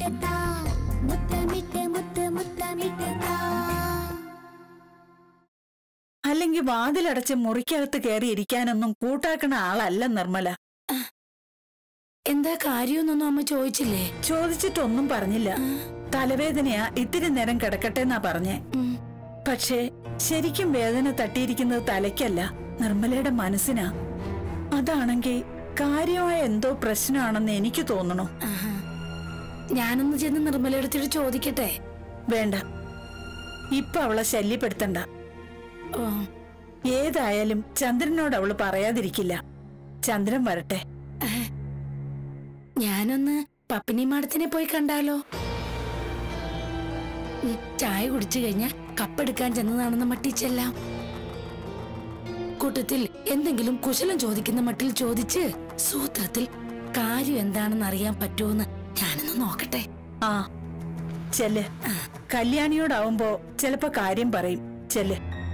താ മുത്തമിട്ട് മുത്ത് മുത്തമിട്ട് താ അല്ലെങ്കിൽ വാതിലടച്ച് മുറിക്കകത്ത് കയറി ഇരിക്കാനൊന്നും കൂട്ടാക്കണ ആളല്ല നിർമ്മല എന്താ കാര്യമൊന്നൊന്നും അമ്മ ചോദിച്ചില്ലേ ചോദിച്ചിട്ടൊന്നും പറഞ്ഞില്ല തലവേദനയാ ഇത്തിരി നേരം കിടക്കട്ടെ എന്നാ പറഞ്ഞേ ഉം. പക്ഷേ ശരിക്കും വേദന തട്ടിയിരിക്കുന്നത് തലയ്ക്കല്ല നിർമ്മലയുടെ മനസ്സിനാ അതാണെങ്കിൽ കാര്യമായ എന്തോ പ്രശ്നമാണെന്ന് എനിക്ക് തോന്നണു ആഹാ. ഞാനൊന്ന് ചെന്ന് നിർമ്മലയെടുത്തിട്ട് ചോദിക്കട്ടെ വേണ്ട ഇപ്പൊ അവളെ ശല്യപ്പെടുത്തണ്ട ഓ ഏതായാലും ചന്ദ്രനോട് അവള് പറയാതിരിക്കില്ല ചന്ദ്രൻ വരട്ടെ ഞാനൊന്ന് പപ്പിനി മാഡത്തിനെ പോയി കണ്ടാലോ ഉം, ചായ കുടിച്ചു കഴിഞ്ഞാൽ കപ്പെടുക്കാൻ ചെന്നതാണെന്ന് മട്ടിച്ചെല്ലാം കൂട്ടത്തിൽ എന്തെങ്കിലും കുശലം ചോദിക്കുന്ന മട്ടിൽ ചോദിച്ച് സൂത്രത്തിൽ കാര്യം എന്താണെന്ന് അറിയാൻ പറ്റുമോന്ന് ഞാനൊന്ന് നോക്കട്ടെ ആ ചെല്ല് കല്യാണിയോടാവുമ്പോ ചിലപ്പോ കാര്യം പറയും ചെല്ല്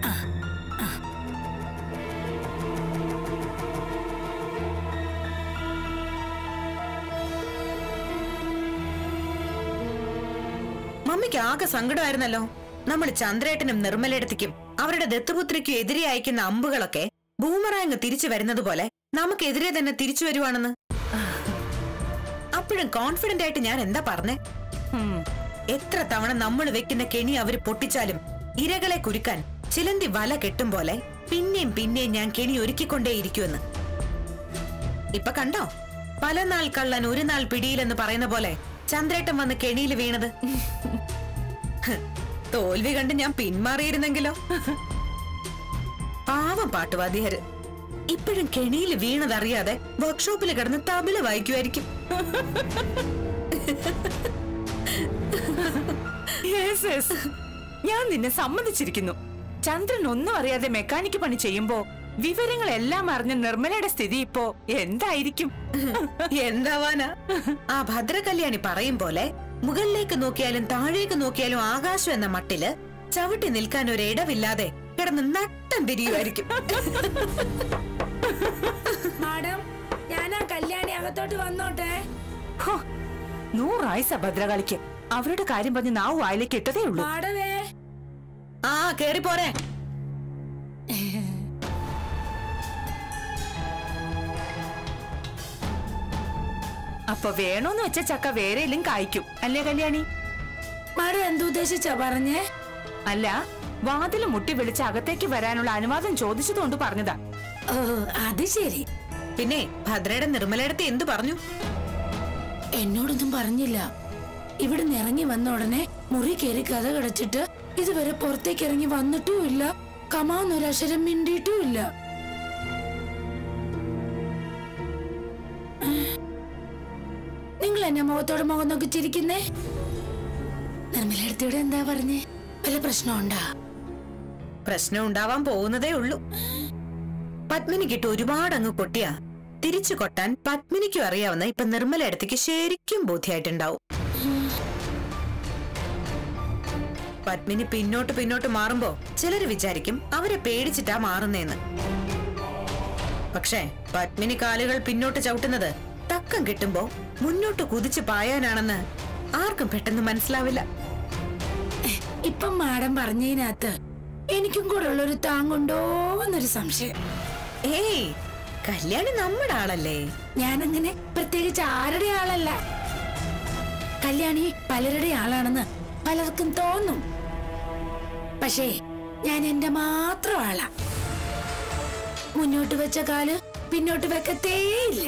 മമ്മിക്ക് ആകെ സങ്കടമായിരുന്നല്ലോ നമ്മൾ ചന്ദ്രേട്ടനും നിർമ്മലയിടത്തേക്കും അവരുടെ ദത്തുപുത്രിക്കും എതിരെ അയക്കുന്ന അമ്പുകളൊക്കെ ബൂമറാങ് തിരിച്ചു വരുന്നത് പോലെ നമുക്കെതിരെ തന്നെ തിരിച്ചു വരുവാണെന്ന് അപ്പോഴും കോൺഫിഡന്റ് ആയിട്ട് ഞാൻ എന്താ പറഞ്ഞേ ഉം. എത്ര തവണ നമ്മൾ വെക്കുന്ന കെണി അവര് പൊട്ടിച്ചാലും ഇരകളെ കുരുക്കാൻ ചിലന്തി വല കെട്ടും പോലെ പിന്നെയും പിന്നെയും ഞാൻ കെണി ഒരുക്കിക്കൊണ്ടേയിരിക്കുമെന്ന് ഇപ്പൊ കണ്ടോ പല നാൾ കള്ളൻ ഒരു നാൾ പിടിയിലെന്ന് പറയുന്ന പോലെ ചന്ദ്രേട്ടൻ വന്ന് കെണിയിൽ വീണത് ഹ്, തോൽവി കണ്ട് ഞാൻ പിന്മാറിയിരുന്നെങ്കിലോ പാവം പാട്ടുവാദിയര് ഇപ്പോഴും കെണിയിൽ വീണതറിയാതെ വർക്ക്ഷോപ്പിൽ കിടന്ന് തബില വായിക്കുമായിരിക്കും Yes, yes. ഞാൻ നിന്നെ സമ്മതിച്ചിരിക്കുന്നു ചന്ദ്രൻ ഒന്നും അറിയാതെ മെക്കാനിക് പണി ചെയ്യുമ്പോ വിവരങ്ങളെല്ലാം അറിഞ്ഞ നിർമ്മലയുടെ സ്ഥിതി ഇപ്പോ എന്തായിരിക്കും എന്താവാനാ ആ ഭദ്രകല്യാണി പറയും പോലെ മുകളിലേക്ക് നോക്കിയാലും താഴേക്ക് നോക്കിയാലും ആകാശം എന്ന മട്ടില് ചവിട്ടി നിൽക്കാൻ ഒരു ഇടവില്ലാതെ കിടന്ന് നട്ടം തിരിയുമായിരിക്കും മാഡം ഞാൻ ആ കല്യാണി അകത്തോട്ട് വന്നോട്ടെ ഹോ, നൂറായി ഭദ്രകാളിക്ക് അവരുടെ കാര്യം പറഞ്ഞ് നാവ് വായിലേക്ക് ഇട്ടതേ ഉള്ളൂ മാഡവേ ആ കേറി പോരെ അപ്പൊ വേണോന്ന് വെച്ച ചക്ക വേറെയിലും കായ്ക്കും അല്ലേ കല്യാണി മാഡം എന്തുദ്ദേശിച്ചാ പറഞ്ഞേ അല്ല വാതില് മുട്ടി വിളിച്ച് അകത്തേക്ക് വരാനുള്ള അനുവാദം ചോദിച്ചതുകൊണ്ട് പറഞ്ഞതാ ഓ അത് ശരി പിന്നെ ഭദ്രയുടെ നിർമ്മലയിടത്ത് എന്തു പറഞ്ഞു എന്നോടൊന്നും പറഞ്ഞില്ല ഇവിടെ ഇറങ്ങി വന്ന ഉടനെ മുറി കയറി കഥ കടച്ചിട്ട് ഇതുവരെ പുറത്തേക്ക് ഇറങ്ങി വന്നിട്ടും ഇല്ല കമാന്നൊരക്ഷരം മിണ്ടിയിട്ടും ഇല്ല നിങ്ങൾ എന്നെ മുഖത്തോട് മുഖം നോക്കി ചിരിക്കുന്നേ നിർമ്മലടുത്തിവിടെ എന്താ പറഞ്ഞേ വല്ല പ്രശ്നമുണ്ടാ പ്രശ്നം ഉണ്ടാവാൻ പോകുന്നതേ ഉള്ളൂ പത്മിനിക്കിട്ട് ഒരുപാട് അങ്ങ് കൊട്ടിയാ തിരിച്ചു കൊട്ടാൻ പത്മിനിക്കും അറിയാവുന്ന ഇപ്പൊ നിർമ്മലയിടത്തേക്ക് ശരിക്കും ബോധ്യായിട്ടുണ്ടാവും പത്മിനി പിന്നോട്ട് പിന്നോട്ട് മാറുമ്പോ ചിലര് വിചാരിക്കും അവരെ പേടിച്ചിട്ടാ മാറുന്നേന്ന് പക്ഷേ പത്മിനി കാലുകൾ പിന്നോട്ട് ചവിട്ടുന്നത് തക്കം കിട്ടുമ്പോ മുന്നോട്ട് കുതിച്ചു പായാനാണെന്ന് ആർക്കും പെട്ടെന്ന് മനസ്സിലാവില്ല ഇപ്പം മാഡം പറഞ്ഞതിനകത്ത് എനിക്കും കൂടെ ഉള്ളൊരു താങ്ങുണ്ടോ എന്നൊരു സംശയം ഏയ് കല്യാണി നമ്മുടെ ആളല്ലേ ഞാനങ്ങനെ പ്രത്യേകിച്ച് ആരുടെ ആളല്ല കല്യാണി പലരുടെ ആളാണെന്ന് പലർക്കും തോന്നും പക്ഷേ ഞാൻ എന്റെ മാത്രം ആളാ മുന്നോട്ട് വെച്ച കാല് പിന്നോട്ട് വെക്കത്തേയില്ല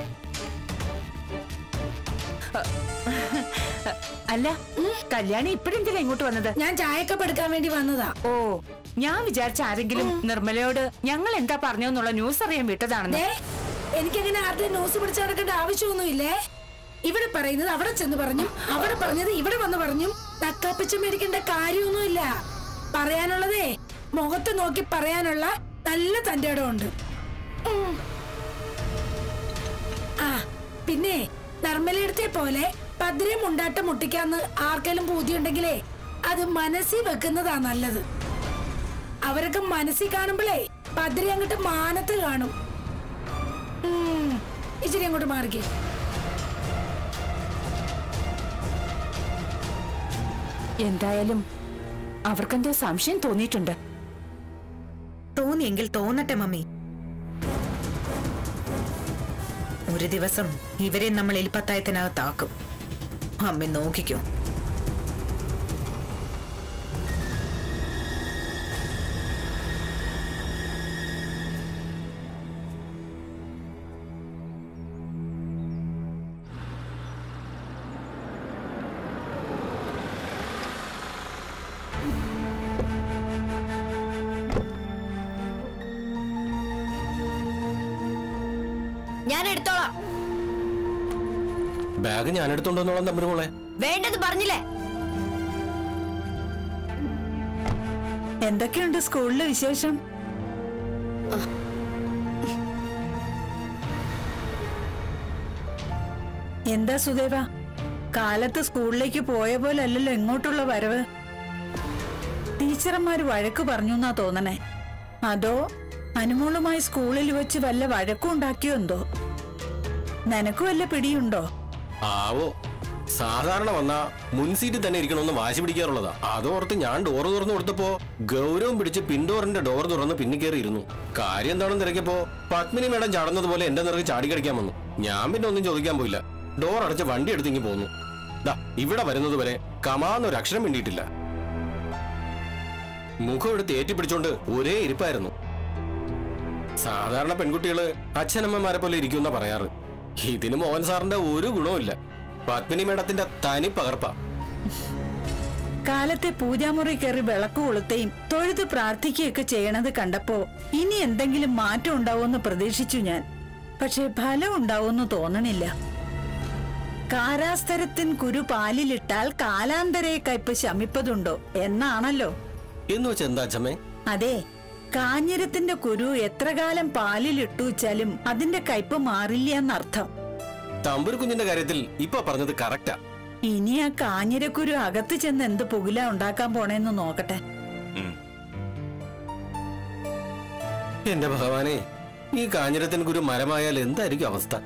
അല്ല കല്യാണി ഇപ്പഴെന്തിനാ ഇങ്ങോട്ട് വന്നത് ഞാൻ ചായക്കപ്പ് എടുക്കാൻ വേണ്ടി വന്നതാ ഓ ഞാൻ വിചാരിച്ച ആരെങ്കിലും നിർമ്മലയോട് ഞങ്ങൾ എന്താ പറഞ്ഞെന്നുള്ള ന്യൂസ് അറിയാൻ വിട്ടതാണെന്ന് ദേ, എനിക്കങ്ങനെ ആരുടെ ന്യൂസ് പിടിച്ച് നടക്കേണ്ട ആവശ്യമൊന്നുമില്ലേ ഇവിടെ പറയുന്നത് അവിടെ ചെന്ന് പറഞ്ഞും അവിടെ പറഞ്ഞത് ഇവിടെ വന്ന് പറഞ്ഞും നക്കാപ്പിച്ച് മേടിക്കേണ്ട കാര്യമൊന്നുമില്ല പറയാനുള്ളതേ മുഖത്ത് നോക്കി പറയാനുള്ള നല്ല തന്റെ ഇടമുണ്ട് ഉം. ആ പിന്നെ നർമ്മലയിടത്തെ പോലെ ഭദ്രയും മുണ്ടാട്ടം മുട്ടിക്കാന്ന് ആർക്കെങ്കിലും പൂതിയുണ്ടെങ്കിലേ അത് മനസ്സിൽ വെക്കുന്നതാ നല്ലത് അവരൊക്കെ മനസ്സിൽ കാണുമ്പോഴേ ഭദ്ര അങ്ങോട്ട് മാനത്ത് കാണും ഉം, ഇച്ചിരി അങ്ങോട്ട് മാറിക്കേ എന്തായാലും അവർക്കെന്തോ സംശയം തോന്നിയിട്ടുണ്ട് തോന്നിയെങ്കിൽ തോന്നട്ടെ മമ്മി ഒരു ദിവസം ഇവരെ നമ്മൾ എലിപ്പത്തായത്തിനകത്താക്കും അമ്മ നോക്കിക്കോ ഞാൻ എടുത്തോളാം ബാഗ് ഞാൻ എടുത്തോണ്ടോന്നോളാം തമ്പുരു മോളെ വേണ്ടെന്ന് പറഞ്ഞില്ലേ എന്തൊക്കെയുണ്ട് സ്കൂളിലെ വിശേഷം എന്താ സുദേവ കാലത്ത് സ്കൂളിലേക്ക് പോയ പോലല്ലല്ലോ ഇങ്ങോട്ടുള്ള വരവ് ടീച്ചർമാര് വഴക്ക് പറഞ്ഞു എന്നാ തോന്നണേ അതോ അനുമോളുമായി സ്കൂളിൽ വെച്ച് വല്ല വഴക്കും ഉണ്ടാക്കിയോ എന്തോ നിനക്ക് വല്ല പിടിയുണ്ടോ ആവോ സാധാരണ വന്നാ മുൻ സീറ്റിൽ തന്നെ ഇരിക്കണമെന്ന് വാശി പിടിക്കാറുള്ളതാ അതോർത്ത് ഞാൻ ഡോർ തുറന്നു കൊടുത്തപ്പോ ഗൗരവം പിടിച്ച് പിൻഡോറിന്റെ ഡോർ തുറന്ന് പിന്നി കയറി ഇരുന്നു കാര്യം എന്താണെന്ന് തിരക്കിയപ്പോ പത്മിനി മേഡം ചാടുന്നത് പോലെ എന്റെ നിറക്ക് ചാടി കളിക്കാൻ വന്നു ഞാൻ പിന്നെ ഒന്നും ചോദിക്കാൻ പോയില്ല ഡോർ അടച്ച് വണ്ടി എടുത്ത് ഇങ്ങി പോന്നു ദാ ഇവിടെ വരുന്നത് വരെ കമാന്നൊരു അക്ഷരം വേണ്ടിയിട്ടില്ല മുഖം എടുത്ത് ഏറ്റിപ്പിടിച്ചോണ്ട് ഒരേ ഇരിപ്പായിരുന്നു സാധാരണ പെൺകുട്ടികള് അച്ഛനമ്മമാരെ പോലെ ഇരിക്കുന്ന പറയാറ് ഇതിന് മോഹൻ സാറിന്റെ ഒരു ഗുണവുമില്ല പത്മിനി മേഡത്തിന്റെ തനി പകർപ്പാ കാലത്തെ പൂജാമുറി കയറി വിളക്ക് കൊളുത്തുകയും തൊഴുത് പ്രാർത്ഥിക്കുകയൊക്കെ ചെയ്യണത് കണ്ടപ്പോ ഇനി എന്തെങ്കിലും മാറ്റം ഉണ്ടാവുമെന്ന് പ്രതീക്ഷിച്ചു ഞാൻ പക്ഷെ ഫലം ഉണ്ടാവുമെന്ന് തോന്നണില്ല കാരാസ്തരത്തിൻ കുരു പാലിലിട്ടാൽ കാലാന്തരെ കയ്പ് ശമിപ്പതുണ്ടോ എന്നാണല്ലോ എന്ന് വെച്ചാ എന്താ അച്ഛമ്മേ അതെ കാഞ്ഞിരത്തിന്റെ കുരു എത്ര കാലം പാലിലിട്ടു വെച്ചാലും അതിന്റെ കയ്പ് മാറില്ല എന്നർത്ഥം തമ്പുരു കുഞ്ഞിന്റെ കാര്യത്തിൽ ഇപ്പൊ പറഞ്ഞത് കറക്റ്റാ ഇനി ആ കാഞ്ഞിരക്കുരു അകത്ത് ചെന്ന് എന്ത് പുകില ഉണ്ടാക്കാൻ പോണേന്ന് നോക്കട്ടെ എന്റെ ഭഗവാനെ ഈ കാഞ്ഞിരത്തിന് ഗുരു മരമായാൽ എന്തായിരിക്കും അവസ്ഥ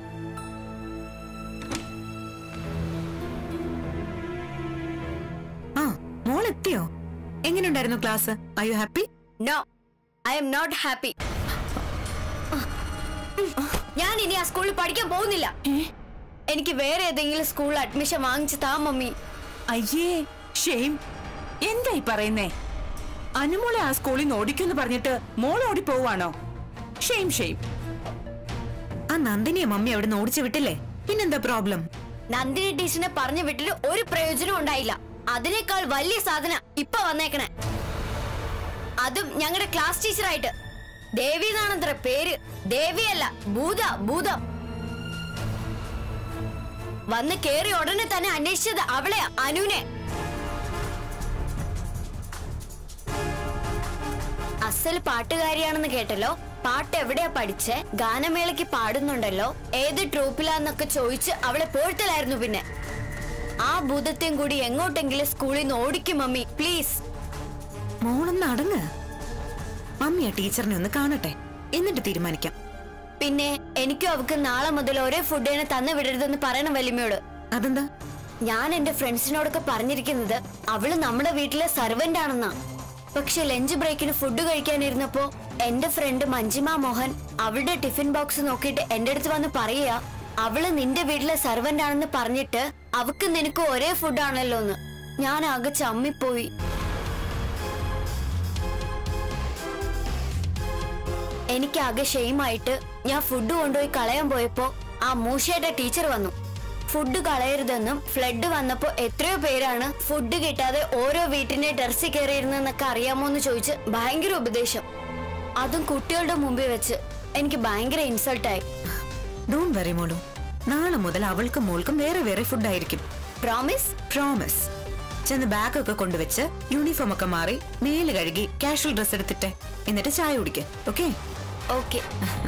ആ മോൾ എത്തിയോ എങ്ങനെയുണ്ടായിരുന്നു class I you happy no I am not happy ഞാൻ ഇനി ആ സ്കൂളിൽ പഠിക്കാൻ പോകുന്നില്ല എനിക്ക് വേറെ ഏതെങ്കിലും സ്കൂളിൽ അഡ്മിഷൻ വാങ്ങിച്ചു താ മമ്മി അയ്യേ ഷെയിം എന്തായി പറയുന്നേ അനുമോളെ ആ സ്കൂളിൽ നിന്ന് ഓടിക്കുമെന്ന് പറഞ്ഞിട്ട് മോൾ ഓടിപ്പോവാണോ ഷെയിം ഷെയിം ആ നന്ദിനിയെ മമ്മി അവിടെ നിന്ന് ഓടിച്ചു വിട്ടില്ലേ പിന്നെന്താ പ്രോബ്ലം നന്ദിനി ടീച്ചറിനെ പറഞ്ഞു വിട്ടിട്ട് ഒരു പ്രയോജനം ഉണ്ടായില്ല അതിനേക്കാൾ വലിയ സാധന ഇപ്പൊ വന്നേക്കണേ അതും ഞങ്ങളുടെ ക്ലാസ് ടീച്ചറായിട്ട് ദേവി എന്നാണത്ര പേര് ദേവിയല്ല ഭൂത ഭൂതം വന്ന് കേറി ഉടനെ തന്നെ അന്വേഷിച്ചത് അവളെ അനുനെ അസൽ പാട്ടുകാരിയാണെന്ന് കേട്ടല്ലോ പാട്ട് എവിടെയാ പഠിച്ചേ ഗാനമേളയ്ക്ക് പാടുന്നുണ്ടല്ലോ ഏത് ട്രൂപ്പിലാന്നൊക്കെ ചോദിച്ച് അവളെ പോഴ്ത്തലായിരുന്നു പിന്നെ ആ ഭൂതത്തെയും കൂടി എങ്ങോട്ടെങ്കിലും സ്കൂളിൽ നിന്ന് ഓടിക്കും മമ്മി പ്ലീസ് മോളൊന്ന് അടങ്ങ് മമ്മി ആ ടീച്ചറിനെ ഒന്ന് കാണട്ടെ എന്നിട്ട് തീരുമാനിക്കാം പിന്നെ എനിക്കും അവക്ക് നാളെ മുതൽ ഒരേ ഫുഡ് തന്നെ തന്നു വിടരുതെന്ന് പറയണം വലിമയോട് അതെന്താ ഞാൻ എന്റെ ഫ്രണ്ട്സിനോടൊക്കെ പറഞ്ഞിരിക്കുന്നത് അവള് നമ്മുടെ വീട്ടിലെ സർവന്റ് ആണെന്നാ പക്ഷെ ലഞ്ച് ബ്രേക്കിന് ഫുഡ് കഴിക്കാനിരുന്നപ്പോ എന്റെ ഫ്രണ്ട് മഞ്ജിമ മോഹൻ അവളുടെ ടിഫിൻ ബോക്സ് നോക്കിയിട്ട് എന്റെ അടുത്ത് വന്ന് പറയുക അവള് നിന്റെ വീട്ടിലെ സർവന്റ് ആണെന്ന് പറഞ്ഞിട്ട് അവക്ക് നിനക്ക് ഒരേ ഫുഡാണല്ലോ എന്ന് ഞാൻ ആകെ ചമ്മിപ്പോയി എനിക്കാകെ ഷെയിമായിട്ട് ഞാൻ ഫുഡ് കൊണ്ടുപോയി കളയാൻ പോയപ്പോ ആ മൂഷയുടെ ടീച്ചർ വന്നു ഫുഡ് കളയരുതെന്നും ഫ്ലഡ് വന്നപ്പോ എത്രയോ പേരാണ് ഫുഡ് കിട്ടാതെ ഓരോ വീട്ടിന്റെ ടെറസിൽ കയറിയിരുന്നെന്നൊക്കെ അറിയാമോ എന്ന് ചോദിച്ച് ഭയങ്കര ഉപദേശം അതും കുട്ടികളുടെ മുമ്പിൽ വെച്ച് എനിക്ക് ഭയങ്കര ഇൻസൾട്ടായി ഡോൺ വെറി മോളു നാളെ മുതൽ അവൾക്കും മോൾക്കും വേറെ വേറെ ഫുഡ് ആയിരിക്കും പ്രോമിസ് പ്രോമിസ് ചെന്ന് ബാഗ് ഒക്കെ കൊണ്ടുവച്ച് യൂണിഫോം ഒക്കെ മാറി മേല് കഴുകി കാഷ്വൽ ഡ്രസ് എടുത്തിട്ട് എന്നിട്ട് ചായ കുടിക്കുക ഓക്കെ ഓക്കെ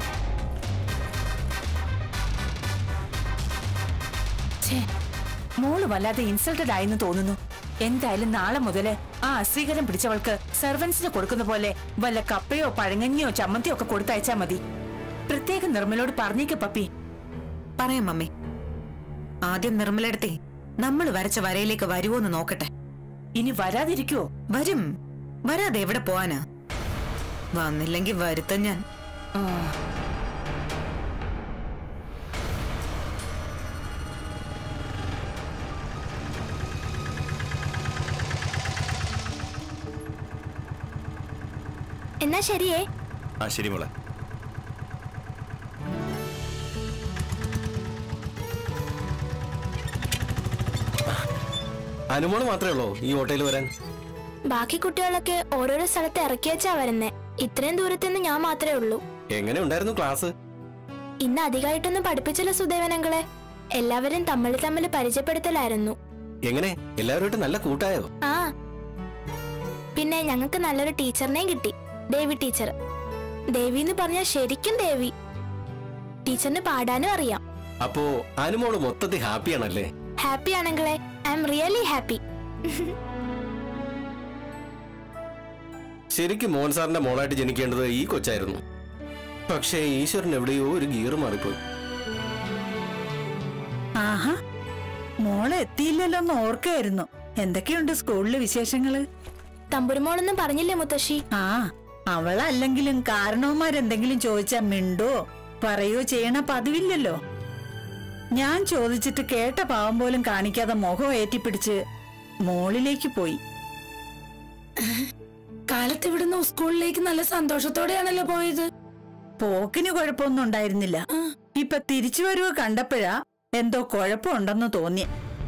ഛേ, മോള് വല്ലാതെ ഇൻസൾട്ടഡ് ആയെന്ന് തോന്നുന്നു എന്തായാലും നാളെ മുതല് ആ അസ്വീകാരം പിടിച്ചവൾക്ക് സെർവൻസിന് കൊടുക്കുന്ന പോലെ വല്ല കപ്പയോ പഴങ്ങഞ്ഞിയോ ചമ്മന്തിയോ ഒക്കെ കൊടുത്തയച്ചാ മതി പ്രത്യേക നിർമ്മലോട് പറഞ്ഞേക്ക് പപ്പി പറയാം മമ്മി ആദ്യം നിർമ്മലെടുത്തേ നമ്മൾ വരച്ച വരയിലേക്ക് വരുമോന്ന് നോക്കട്ടെ ഇനി വരാതിരിക്കോ വരും വരാതെ എവിടെ പോവാനാ വന്നില്ലെങ്കി വരുത്ത ഞാൻ എന്നാ ശരിയേ ആ ശരി മോളെ അനുമോള് മാത്രമേ ഉള്ളൂ ഈ ഓട്ടോയിൽ വരാൻ ബാക്കി കുട്ടികളൊക്കെ ഓരോരോ സ്ഥലത്ത് ഇറക്കി വെച്ചാ വരുന്നേ ഇത്രയും ദൂരത്തുനിന്ന് ഞാൻ മാത്രമേ ഉള്ളൂ എങ്ങനെ ഉണ്ടായിരുന്നു ക്ലാസ് ഇന്ന് അധികമായിട്ടൊന്നും പഠിപ്പിച്ചില്ല സുദേവനങ്ങളെ എല്ലാവരും തമ്മിൽ തമ്മിൽ പരിചയപ്പെടുത്തലായിരുന്നു എങ്ങനെ എല്ലാവരുമായിട്ട് നല്ല കൂട്ടായോ ആ പിന്നെ ഞങ്ങൾക്ക് നല്ലൊരു ടീച്ചറിനെയും കിട്ടി ദേവി ടീച്ചർ ദേവി എന്ന് പറഞ്ഞാൽ ശരിക്കും ദേവി ടീച്ചറിന് പാടാനും അറിയാം അപ്പോ അനുമോള് മൊത്തത്തിൽ ഹാപ്പിയാണല്ലേ ഹാപ്പി ആണെങ്കിലേ ഐ എം റിയലി ഹാപ്പി ശരിക്കും മോഹൻ സാറിന്റെ മോളായിട്ട് ജനിക്കേണ്ടത് ഈ കൊച്ചായിരുന്നു പക്ഷേ ഈശ്വരൻ എവിടെയോ ഒരു ഗീർ മാറിപ്പോയി ആഹാ മോളെ എത്തിയില്ലല്ലോ എന്ന് ഓർക്കായിരുന്നു എന്തൊക്കെയുണ്ട് സ്കൂളിലെ വിശേഷങ്ങള് തമ്പുരുമോളൊന്നും പറഞ്ഞില്ലേ മുത്തശ്ശി ആ അവളല്ലെങ്കിലും കാരണവന്മാരെന്തെങ്കിലും ചോദിച്ചാ മിണ്ടോ പറയോ ചെയ്യണ പതിവില്ലല്ലോ ഞാൻ ചോദിച്ചിട്ട് കേട്ട പാവം പോലും കാണിക്കാതെ മുഖം ഏറ്റിപ്പിടിച്ച് മോളിലേക്ക് പോയി കാലത്ത് ഇവിടുന്ന് സ്കൂളിലേക്ക് നല്ല സന്തോഷത്തോടെയാണല്ലോ പോയത് പോക്കിന് കുഴപ്പമൊന്നും ഉണ്ടായിരുന്നില്ല ഇപ്പൊ തിരിച്ചു വരവ് കണ്ടപ്പോഴാ എന്തോ കുഴപ്പമുണ്ടെന്ന് തോന്നി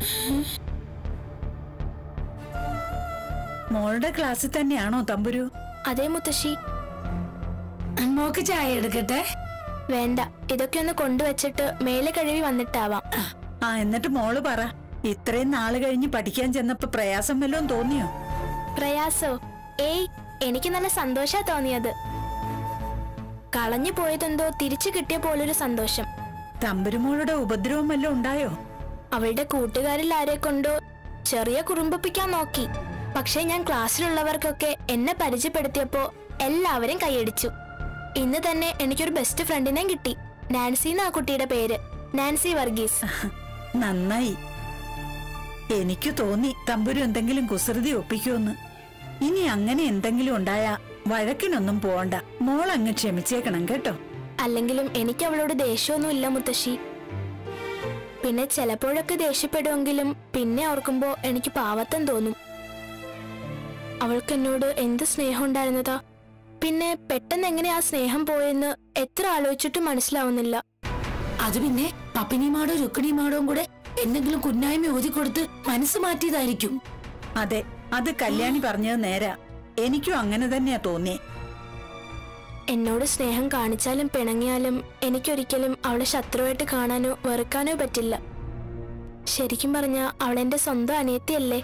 മോളുടെ ക്ലാസ്സിൽ തന്നെയാണോ തമ്പുരു അതേ മുത്തശ്ശി മോക്ക് ചായ എടുക്കട്ടെ വേണ്ട ഇതൊക്കെ ഒന്ന് കൊണ്ടുവച്ചിട്ട് മേലെ കഴുകി വന്നിട്ടാവാം ആ എന്നിട്ട് മോള് പറ ഇത്രയും നാള് കഴിഞ്ഞ് പഠിക്കാൻ ചെന്നപ്പോ പ്രയാസം വല്ലതും തോന്നിയോ പ്രയാസോ ഏയ് എനിക്ക് നല്ല സന്തോഷാ തോന്നിയത് കളഞ്ഞു പോയതെന്തോ തിരിച്ചു കിട്ടിയ പോലൊരു സന്തോഷം തമ്പുരുമോളുടെ ഉപദ്രവം വല്ലതും ഉണ്ടായോ അവളുടെ കൂട്ടുകാരിൽ ആരെ കൊണ്ടോ ചെറിയ കുറുമ്പപ്പിക്കാൻ നോക്കി പക്ഷേ ഞാൻ ക്ലാസ്സിലുള്ളവർക്കൊക്കെ എന്നെ പരിചയപ്പെടുത്തിയപ്പോ എല്ലാവരും കൈയടിച്ചു ഇന്ന് തന്നെ എനിക്കൊരു ബെസ്റ്റ് ഫ്രണ്ടിനെ കിട്ടി നാൻസി എന്നാ കുട്ടിയുടെ പേര് നാൻസി വർഗീസ് നന്നായി എനിക്ക് തോന്നി തമ്പുരു എന്തെങ്കിലും കുസൃതി ഒപ്പിക്കുമെന്ന് ഇനി അങ്ങനെ എന്തെങ്കിലും ഉണ്ടായാ വഴക്കിനൊന്നും പോണ്ട മോൾ അങ്ങ് ക്ഷമിച്ചേക്കണം കേട്ടോ അല്ലെങ്കിലും എനിക്ക് അവളോട് ദേഷ്യമൊന്നും ഇല്ല മുത്തശ്ശി പിന്നെ ചിലപ്പോഴൊക്കെ ദേഷ്യപ്പെടുമെങ്കിലും പിന്നെ ഓർക്കുമ്പോ എനിക്ക് പാവത്തം തോന്നും അവൾക്ക് എന്നോട് എന്ത് സ്നേഹം ഉണ്ടായിരുന്നതാ പിന്നെ പെട്ടെന്ന് എങ്ങനെ ആ സ്നേഹം പോയെന്ന് എത്ര ആലോചിച്ചിട്ടും മനസ്സിലാവുന്നില്ല അത് പിന്നെ പപ്പിനിമാടോ രുക്മിണിമാടോം കൂടെ എന്തെങ്കിലും കുന്നായ്മ ഊതി കൊടുത്ത് മനസ്സ് മാറ്റിയതായിരിക്കും അതെ അത് കല്യാണി പറഞ്ഞത് നേരാ എനിക്കും അങ്ങനെ തന്നെയാ തോന്നിയേ എന്നോട് സ്നേഹം കാണിച്ചാലും പിണങ്ങിയാലും എനിക്കൊരിക്കലും അവളെ ശത്രുവായിട്ട് കാണാനോ വെറുക്കാനോ പറ്റില്ല ശരിക്കും പറഞ്ഞ അവളെന്റെ സ്വന്തം അനിയത്തിയല്ലേ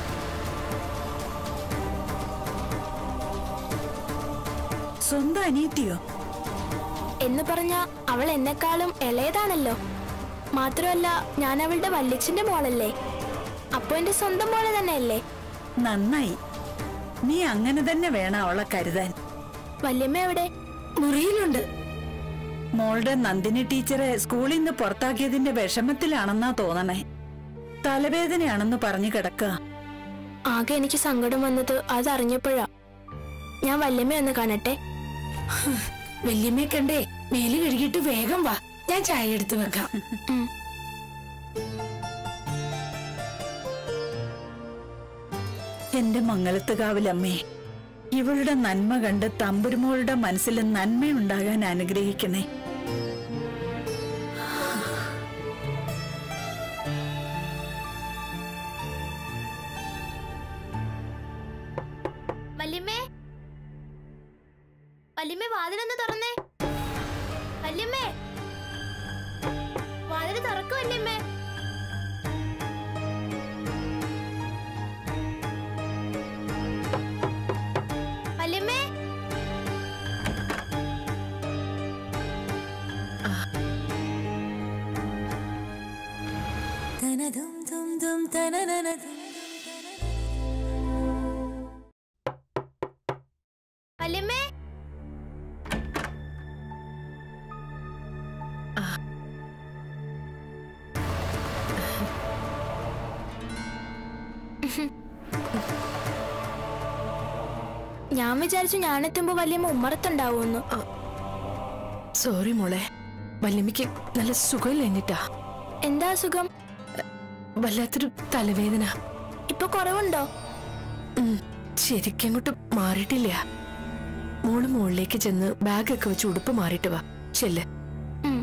സ്വന്തം അനിയത്തിയോ എന്ന് പറഞ്ഞ അവൾ എന്നെക്കാളും ഇളയതാണല്ലോ മാത്രമല്ല ഞാൻ അവളുടെ വല്യച്ഛന്റെ മോളല്ലേ അപ്പൊ എന്റെ സ്വന്തം മോളെ തന്നെയല്ലേ നന്നായി നീ അങ്ങനെ തന്നെ വേണം അവളെ കരുതാൻ വല്യമ്മ എവിടെ മുറിയിലുണ്ട് മോളുടെ നന്ദിനി ടീച്ചറെ സ്കൂളിൽ നിന്ന് പുറത്താക്കിയതിന്റെ വിഷമത്തിലാണെന്നാ തോന്നണേ തലവേദനയാണെന്ന് പറഞ്ഞു കിടക്കുക ആകെ എനിക്ക് സങ്കടം വന്നത് അതറിഞ്ഞപ്പോഴാ ഞാൻ വല്യമ്മ ഒന്ന് കാണട്ടെ വല്യമ്മയെ കണ്ടേ മേല് കഴുകിയിട്ട് വേഗം വാ ഞാൻ ചായ എടുത്തു വെക്കാം ഉം. എന്റെ മംഗലത്തുകാവിലമ്മേ ഇവളുടെ നന്മ കണ്ട് തമ്പുരുമോളുടെ മനസ്സിൽ നന്മയുണ്ടാകാൻ അനുഗ്രഹിക്കണേ വല്യമ്മേ വല്യമ്മേ വാതിലൊന്ന് തുറന്നേ വല്യമ്മേ വാതിൽ തുറക്കു വല്യമ്മേ വല്യമ്മേ വല്യമ്മേ ഞാൻ വിചാരിച്ചു ഞാനെത്തുമ്പോ വല്യമ്മ ഉമ്മറത്തുണ്ടാവുമെന്ന് സോറി മോളെ വല്യമ്മയ്ക്ക് നല്ല സുഖമില്ല എന്നിട്ടാ എന്താ അസുഖം വല്ലാത്തൊരു തലവേദന ഇപ്പൊ കുറവുണ്ടോ ഉം, ശരിക്കും അങ്ങോട്ട് മാറിയിട്ടില്ല മോള് മുകളിലേക്ക് ചെന്ന് ബാഗൊക്കെ വെച്ച് ഉടുപ്പ് മാറിയിട്ട് വാ ചെല്ല് ഉം.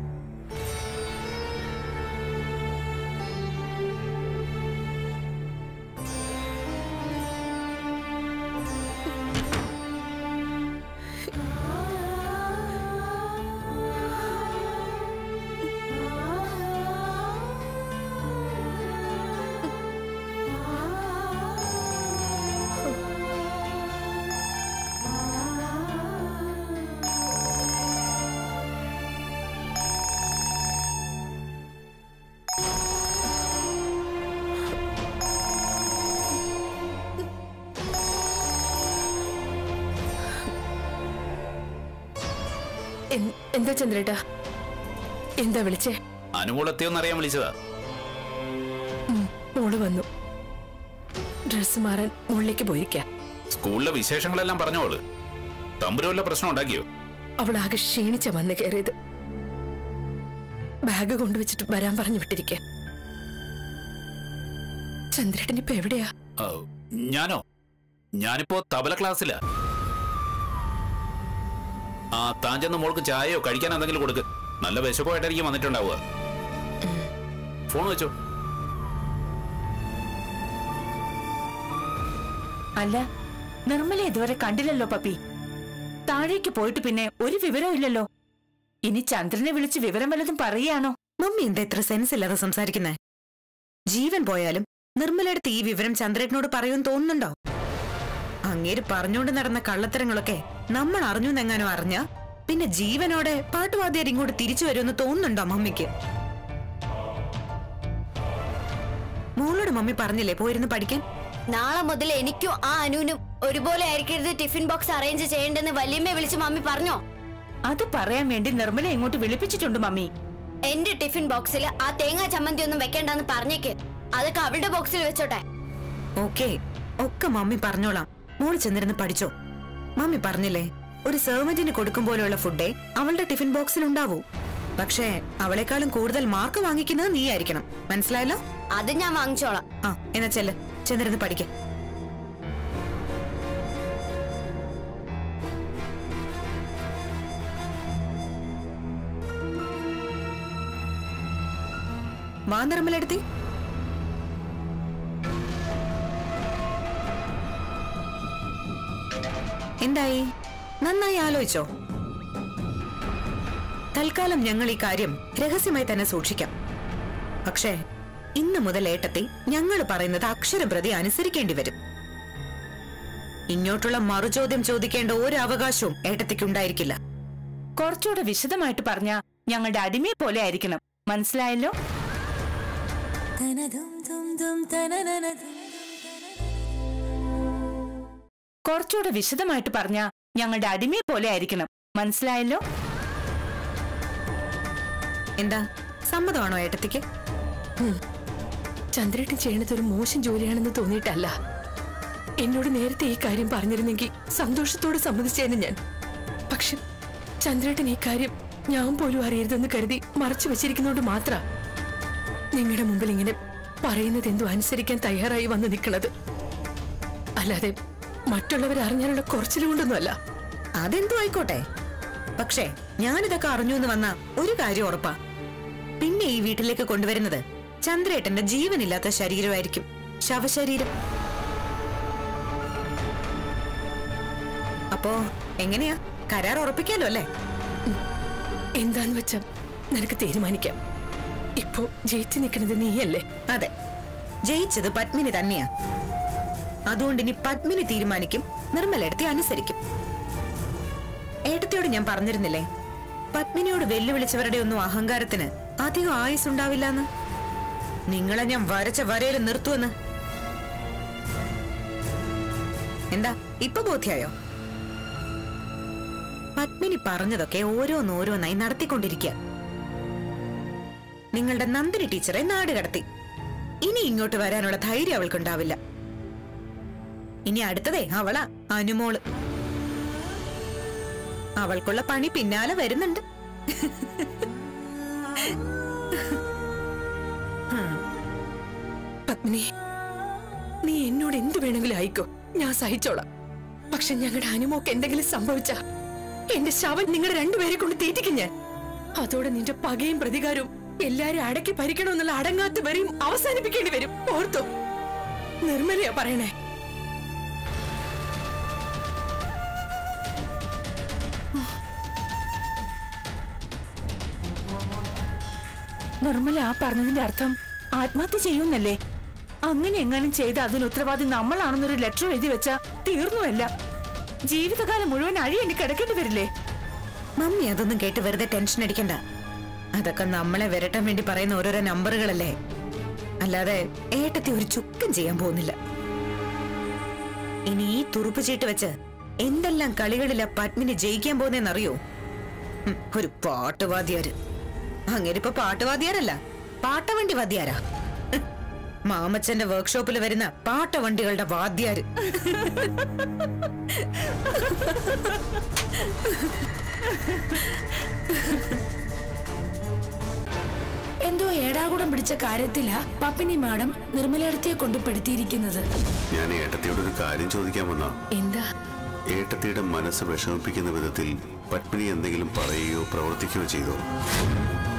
എൻ- എന്താ ചന്ദ്രേട്ടാ എന്താ വിളിച്ചേ അനുകൂലത്തെയൊന്നറിയാൻ വിളിച്ചതാ മോള് വന്നു ഡ്രസ് മാറാൻ മുകളിലേക്ക് പോയിരിക്ക സ്കൂളിലെ വിശേഷങ്ങളെല്ലാം പറഞ്ഞോള് തമ്പുരു വല്ല പ്രശ്നം ഉണ്ടാക്കിയോ അവൾ ആകെ ക്ഷീണിച്ച വന്ന് കയറിയത് ബാഗ് കൊണ്ടുവച്ചിട്ട് വരാൻ പറഞ്ഞു വിട്ടിരിക്ക ചന്ദ്രേട്ടൻ ഇപ്പൊ എവിടെയാ ഔ, ഞാനോ ഞാനിപ്പോ തബല ക്ലാസ്സിലാ ആ താൻ ചെന്ന് മോൾക്ക് ചായയോ കഴിക്കാൻ എന്തെങ്കിലും കൊടുക്ക് നല്ല വിശപ്പായിട്ടായിരിക്കും വന്നിട്ടുണ്ടാവുക ഫോൺ വെച്ചോ അല്ല നിർമ്മല ഇതുവരെ കണ്ടില്ലല്ലോ പപ്പി താഴേക്ക് പോയിട്ട് പിന്നെ ഒരു വിവരവും ഇല്ലല്ലോ ഇനി ചന്ദ്രനെ വിളിച്ച് വിവരം വല്ലതും പറയുകയാണോ മമ്മി എന്താ ഇത്ര സെൻസ് ഇല്ലാതെ സംസാരിക്കുന്നേ ജീവൻ പോയാലും നിർമ്മലടുത്ത് ഈ വിവരം ചന്ദ്രേട്ടനോട് പറയുമെന്ന് തോന്നുന്നുണ്ടോ അങ്ങേര് പറഞ്ഞുകൊണ്ട് നടന്ന കള്ളത്തരങ്ങളൊക്കെ നമ്മൾ അറിഞ്ഞു എന്നെങ്ങാനോ അറിഞ്ഞ പിന്നെ ജീവനോടെ പാട്ടുവാദ്യർ ഇങ്ങോട്ട് തിരിച്ചു വരുമെന്ന് തോന്നുന്നുണ്ടോ മമ്മിക്ക് മോളോട് മമ്മി പറഞ്ഞില്ലേ പോയിരുന്ന് പഠിക്കാൻ നാളെ മുതൽ എനിക്കും ആ അനുവിനും ഒരുപോലെ ആയിരിക്കരുത് ടിഫിൻ ബോക്സ് അറേഞ്ച് ചെയ്യേണ്ടെന്ന് വല്യമ്മയെ വിളിച്ച് മമ്മി പറഞ്ഞോ അത് പറയാൻ വേണ്ടി നിർമ്മല ഇങ്ങോട്ട് വിളിപ്പിച്ചിട്ടുണ്ട് മമ്മി എന്റെ ടിഫിൻ ബോക്സിൽ ആ തേങ്ങാ ചമ്മന്തി ഒന്നും വെക്കണ്ടെന്ന് പറഞ്ഞേക്ക് അതൊക്കെ അവളുടെ ബോക്സിൽ വെച്ചോട്ടെ ഓക്കെ ഒക്കെ മമ്മി പറഞ്ഞോളാം മോള് ചെന്നിരുന്ന് പഠിച്ചോ മമ്മി പറഞ്ഞില്ലേ ഒരു സെർവന്റിന് കൊടുക്കും പോലെയുള്ള ഫുഡേ അവളുടെ ടിഫിൻ ബോക്സിൽ ഉണ്ടാവൂ പക്ഷേ അവളെക്കാളും കൂടുതൽ മാർക്ക് വാങ്ങിക്കുന്നത് നീ ആയിരിക്കണം മനസ്സിലായല്ലോ അത് ഞാൻ വാങ്ങിച്ചോളാം ആ എന്നാ ചെല്ല് ചെന്നിരുന്ന് പഠിക്ക വാ നിർമ്മലെടുത്തി എന്തായി നന്നായി ആലോചിച്ചോ തൽക്കാലം ഞങ്ങൾ ഈ കാര്യം രഹസ്യമായി തന്നെ സൂക്ഷിക്കാം പക്ഷേ ഇന്ന് മുതൽ ഏട്ടത്തി ഞങ്ങൾ പറയുന്നത് അക്ഷരപ്രതി അനുസരിക്കേണ്ടി വരും ഇങ്ങോട്ടുള്ള മറുചോദ്യം ചോദിക്കേണ്ട ഒരു അവകാശവും ഏട്ടത്തിക്കുണ്ടായിരിക്കില്ല കുറച്ചുകൂടെ വിശദമായിട്ട് പറഞ്ഞ ഞങ്ങളുടെ അടിമയെ പോലെ ആയിരിക്കണം മനസ്സിലായല്ലോ കുറച്ചുകൂടെ വിശദമായിട്ട് പറഞ്ഞ ഞങ്ങളുടെ അടിമയെ പോലെ ആയിരിക്കണം മനസ്സിലായല്ലോ എന്താ സമ്മതമാണോ ഏട്ടത്തിക്ക് ചന്ദ്രേട്ടൻ ചെയ്യണത് ഒരു മോശം ജോലിയാണെന്ന് തോന്നിയിട്ടല്ല എന്നോട് നേരത്തെ ഈ കാര്യം പറഞ്ഞിരുന്നെങ്കിൽ സന്തോഷത്തോടെ സമ്മതിച്ചേനെ ഞാൻ പക്ഷെ ചന്ദ്രേട്ടൻ ഈ കാര്യം ഞാൻ പോലും അറിയരുതെന്ന് കരുതി മറച്ചു വെച്ചിരിക്കുന്നോണ്ട് മാത്ര നിങ്ങളുടെ മുമ്പിൽ ഇങ്ങനെ പറയുന്നത് എന്തോ അനുസരിക്കാൻ തയ്യാറായി വന്ന് നിൽക്കണത് അല്ലാതെ മറ്റുള്ളവർ അറിഞ്ഞാലുള്ള കുറച്ചിലുകൊണ്ടൊന്നുമല്ല അതെന്തോ ആയിക്കോട്ടെ പക്ഷേ ഞാനിതൊക്കെ അറിഞ്ഞു എന്ന് വന്ന ഒരു കാര്യം ഉറപ്പാ പിന്നെ ഈ വീട്ടിലേക്ക് കൊണ്ടുവരുന്നത് ചന്ദ്രേട്ടന്റെ ജീവനില്ലാത്ത ശരീരമായിരിക്കും ശവശരീരം അപ്പോ എങ്ങനെയാ കരാർ ഉറപ്പിക്കാലോ അല്ലേ എന്താന്ന് വെച്ചാ നിനക്ക് തീരുമാനിക്കാം ഇപ്പോ ജയിച്ചു നിൽക്കുന്നത് നീയല്ലേ അതെ ജയിച്ചത് പത്മിനി തന്നെയാ അതുകൊണ്ട് ഇനി പത്മിനി തീരുമാനിക്കും നിർമ്മലെടുത്തി അനുസരിക്കും ഏട്ടത്തിയോട് ഞാൻ പറഞ്ഞിരുന്നില്ലേ പത്മിനിയോട് വെല്ലുവിളിച്ചവരുടെ ഒന്നും അഹങ്കാരത്തിന് അധികം ആയുസ് ഉണ്ടാവില്ലെന്ന് നിങ്ങളെ ഞാൻ വരച്ച വരയിൽ നിർത്തുവെന്ന് എന്താ ഇപ്പൊ ബോധ്യായോ പത്മിനി പറഞ്ഞതൊക്കെ ഓരോന്നോരോന്നായി നടത്തിക്കൊണ്ടിരിക്കുക നിങ്ങളുടെ നന്ദിനി ടീച്ചറെ നാട് കടത്തി ഇനി ഇങ്ങോട്ട് വരാനുള്ള ധൈര്യം അവൾക്കുണ്ടാവില്ല ഇനി അടുത്തതേ അവളാ അനുമോള് അവൾക്കുള്ള പണി പിന്നാലെ വരുന്നുണ്ട് പത്മിനി നീ എന്നോട് എന്ത് വേണമെങ്കിലും ആയിക്കോ ഞാൻ സഹിച്ചോളാം പക്ഷെ ഞങ്ങളുടെ അനുമോക്ക് എന്തെങ്കിലും സംഭവിച്ച എന്റെ ശവൻ നിങ്ങളുടെ രണ്ടുപേരെ കൊണ്ട് തീറ്റിക്കും ഞാൻ അതോടെ നിന്റെ പകയും പ്രതികാരവും എല്ലാരും അടക്കി ഭരിക്കണമെന്നുള്ള അടങ്ങാത്ത വരെയും അവസാനിപ്പിക്കേണ്ടി വരും ഓർത്തോ നിർമ്മലയാ പറയണേ നിർമ്മല ആ പറഞ്ഞതിന്റെ അർത്ഥം ആത്മഹത്യ ചെയ്യുന്നല്ലേ അങ്ങനെ എങ്ങാനും ചെയ്ത് അതിന് ഉത്തരവാദി നമ്മളാണെന്നൊരു ലെറ്റർ എഴുതി വെച്ചാ തീർന്നുമല്ല ജീവിതകാലം മുഴുവൻ അഴിയേണ്ടി കിടക്കേണ്ടി വരില്ലേ മമ്മി അതൊന്നും കേട്ട് വെറുതെ ടെൻഷൻ അടിക്കണ്ട അതൊക്കെ നമ്മളെ വരട്ടാൻ വേണ്ടി പറയുന്ന ഓരോരോ നമ്പറുകളല്ലേ അല്ലാതെ ഏട്ടത്തി ഒരു ചുക്കം ചെയ്യാൻ പോകുന്നില്ല ഇനി ഈ തുറുപ്പ് ചീട്ട് വെച്ച് എന്തെല്ലാം കളികളിലാ പത്മിനി ജയിക്കാൻ പോകുന്നറിയോ ഒരു പാട്ടുവാദ്യാര് അങ്ങേരിപ്പോ പാട്ടുവാദ്യാരല്ല പാട്ടവണ്ടി വാദ്യാരാ ഹും, മാമച്ചന്റെ വർക്ക്ഷോപ്പിൽ വരുന്ന പാട്ടവണ്ടികളുടെ വാദ്യാര് എന്തോ ഏടാകൂടം പിടിച്ച കാര്യത്തിലാ പപ്പിനി മാഡം നിർമ്മലയിടത്തിയെ കൊണ്ട് പെടുത്തിയിരിക്കുന്നത് ഞാൻ ഏട്ടത്തിയോട് ഒരു കാര്യം ചോദിക്കാൻ വന്ന എന്താ ഏട്ടത്തിയുടെ മനസ്സ് വിഷമിപ്പിക്കുന്ന വിധത്തിൽ പത്മിനി എന്തെങ്കിലും പറയുകയോ പ്രവർത്തിക്കുകയോ ചെയ്തോ